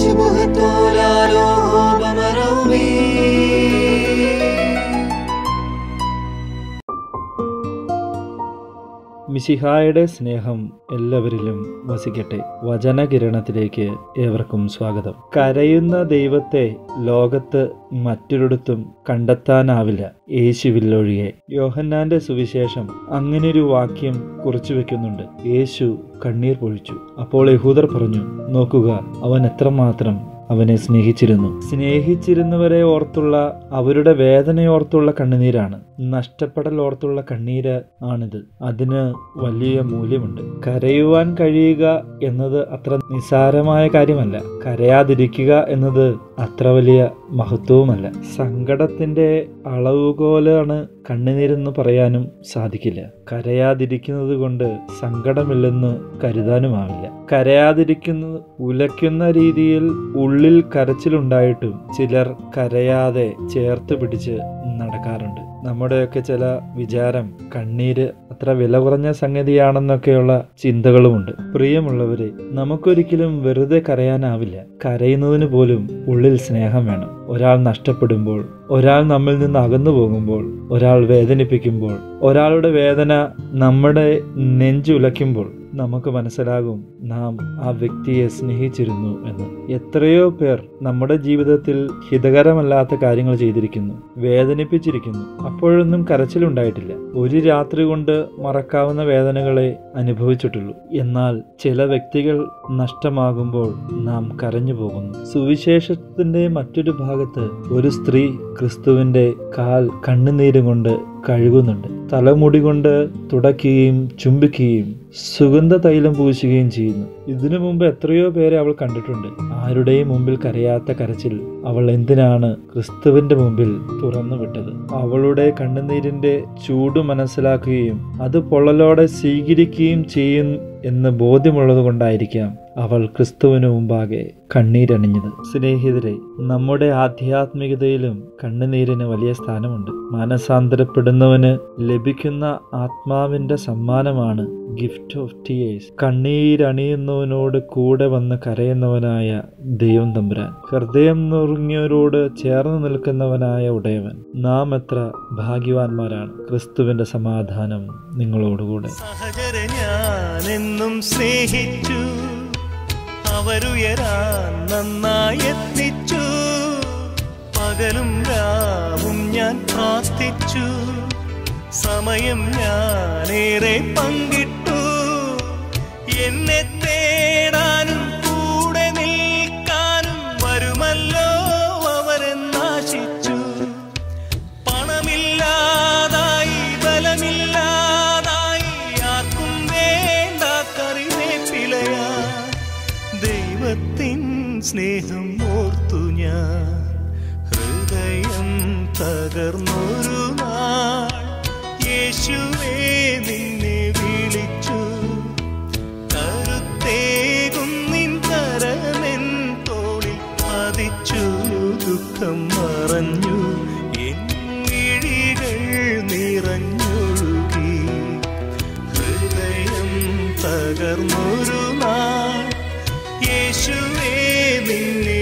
شبهة لا لوب مرومي മിശിഹായുടെ സ്നേഹം എല്ലാവരിലും വസിക്കട്ടെ വചനകിരണത്തിലേക്ക് ഏവർക്കും സ്വാഗതം കരയുന്ന ദൈവത്തെ ലോകത്ത് മറ്റൊരിടത്തും കണ്ടെത്താനാവില്ല യേശുവില്ലൊഴികെ യോഹന്നാന്റെ സുവിശേഷം അങ്ങനെയൊരു വാക്യം കുറിച്ചു വെക്കുന്നുണ്ട് യേശു കണ്ണീർ പൊഴിച്ചു അപ്പോൾ യഹൂദർ പറഞ്ഞു നോക്കുക അവൻ എത്രമാത്രം അവനെ സ്നേഹിച്ചിരുന്നു സ്നേഹിച്ചിരുന്നവരെ ഓർത്തുള്ള അവരുടെ വേദനയോർത്തുള്ള കണ്ണുനീരാണ് നഷ്ടപ്പെടൽ ഓർത്തുള്ള കണ്ണീര് ആണിത് അതിന് വലിയ മൂല്യമുണ്ട് കരയുവാൻ കഴിയുക എന്നത് അത്ര നിസാരമായ കാര്യമല്ല കരയാതിരിക്കുക എന്നത് അത്ര വലിയ മഹത്വവുമല്ല സങ്കടത്തിന്റെ അളവുകോലാണ് കണ്ണുനീരെന്ന് പറയാനും സാധിക്കില്ല കരയാതിരിക്കുന്നത് കൊണ്ട് സങ്കടമില്ലെന്ന് കരുതാനുമാവില്ല കരയാതിരിക്കുന്നത് ഉലയ്ക്കുന്ന രീതിയിൽ ഉള്ളിൽ കരച്ചിലുണ്ടായിട്ടും ചിലർ കരയാതെ ചേർത്ത് പിടിച്ച് നടക്കാറുണ്ട് നമ്മുടെയൊക്കെ ചില വിചാരം കണ്ണീര് അത്ര വില കുറഞ്ഞ സംഗതിയാണെന്നൊക്കെയുള്ള ചിന്തകളുമുണ്ട് പ്രിയമുള്ളവരെ നമുക്കൊരിക്കലും വെറുതെ കരയാനാവില്ല കരയുന്നതിന് പോലും ഉള്ളിൽ സ്നേഹം വേണം ഒരാൾ നഷ്ടപ്പെടുമ്പോൾ ഒരാൾ നമ്മിൽ നിന്ന് അകന്നു പോകുമ്പോൾ ഒരാൾ വേദനിപ്പിക്കുമ്പോൾ ഒരാളുടെ വേദന നമ്മുടെ നെഞ്ചുലയ്ക്കുമ്പോൾ നമുക്ക് മനസ്സിലാകും നാം ആ വ്യക്തിയെ സ്നേഹിച്ചിരുന്നു എന്ന് എത്രയോ പേർ നമ്മുടെ ജീവിതത്തിൽ ഹിതകരമല്ലാത്ത കാര്യങ്ങൾ ചെയ്തിരിക്കുന്നു വേദനിപ്പിച്ചിരിക്കുന്നു അപ്പോഴൊന്നും കരച്ചിലുണ്ടായിട്ടില്ല ഒരു രാത്രി കൊണ്ട് മറക്കാവുന്ന വേദനകളെ അനുഭവിച്ചിട്ടുള്ളൂ എന്നാൽ ചില വ്യക്തികൾ നഷ്ടമാകുമ്പോൾ നാം കരഞ്ഞു പോകുന്നു സുവിശേഷത്തിന്റെ മറ്റൊരു ഭാഗത്ത് ഒരു സ്ത്രീ ക്രിസ്തുവിന്റെ കാൽ കണ്ണുനീരും കൊണ്ട് കഴുകുന്നുണ്ട് തലമുടി കൊണ്ട് തുടയ്ക്കുകയും ചുംബിക്കുകയും സുഗന്ധ തൈലം പൂശുകയും ചെയ്യുന്നു ഇതിനു മുമ്പ് എത്രയോ പേരെ അവൾ കണ്ടിട്ടുണ്ട് ആരുടെയും മുമ്പിൽ കരയാത്ത കരച്ചിൽ അവൾ എന്തിനാണ് ക്രിസ്തുവിന്റെ മുമ്പിൽ തുറന്നു വിട്ടത് അവളുടെ കണ്ണുനീരിന്റെ ചൂട് മനസ്സിലാക്കുകയും അത് പൊള്ളലോടെ സ്വീകരിക്കുകയും ചെയ്യും എന്ന് ബോധ്യമുള്ളത് കൊണ്ടായിരിക്കാം അവൾ ക്രിസ്തുവിന് മുമ്പാകെ കണ്ണീരണിഞ്ഞത് സ്നേഹിതരെ നമ്മുടെ ആധ്യാത്മികതയിലും കണ്ണുനീരിന് വലിയ സ്ഥാനമുണ്ട് മാനസാന്തരപ്പെടുന്നവന് ലഭിക്കുന്ന ആത്മാവിന്റെ സമ്മാനമാണ് ഗിഫ്റ്റ് ഓഫ് ടീയേഴ്സ് കണ്ണീരണിയുന്നവനോട് കൂടെ വന്ന് കരയുന്നവനായ ദൈവം തമ്പുരാൻ ഹൃദയം നുറുങ്ങിയവരോട് ചേർന്ന് നിൽക്കുന്നവനായ ഉടയവൻ നാം എത്ര ഭാഗ്യവാന്മാരാണ് ക്രിസ്തുവിന്റെ സമാധാനം നിങ്ങളോടുകൂടെ സഹചര ഞാനെന്നും സ്നേഹിച്ചു അവരുയരാൻ നന്നായി യത്നിച്ചു പകലും രാവും ഞാൻ പ്രാർത്ഥിച്ചു സമയം ഞാനേറെ പങ്കിട്ടു എന്നെ തേടാനും കൂടെ നിൽക്കാനും വരുമല്ലോ അവരെന്നാശിച്ചു പണമില്ലാതായി ബലമില്ലാതായി ആർക്കും വേണ്ട കറിവേപ്പിലയാ ദൈവത്തിൻ സ്നേഹം ഓർത്തു ഞാൻ ഹൃദയം തകർന്നൊരു നാൾ യേശുവേ നിന്നെ വിളിച്ചു കരുത്തേകും നിൻ കരമെൻ തോളിൽ പതിച്ചു ദുഃഖം മറഞ്ഞു എൻ മിഴികൾ നിറഞ്ഞൊഴുകി ഹൃദയം തകർന്നൊരു നാൾ യേശുവേ നിന്നെ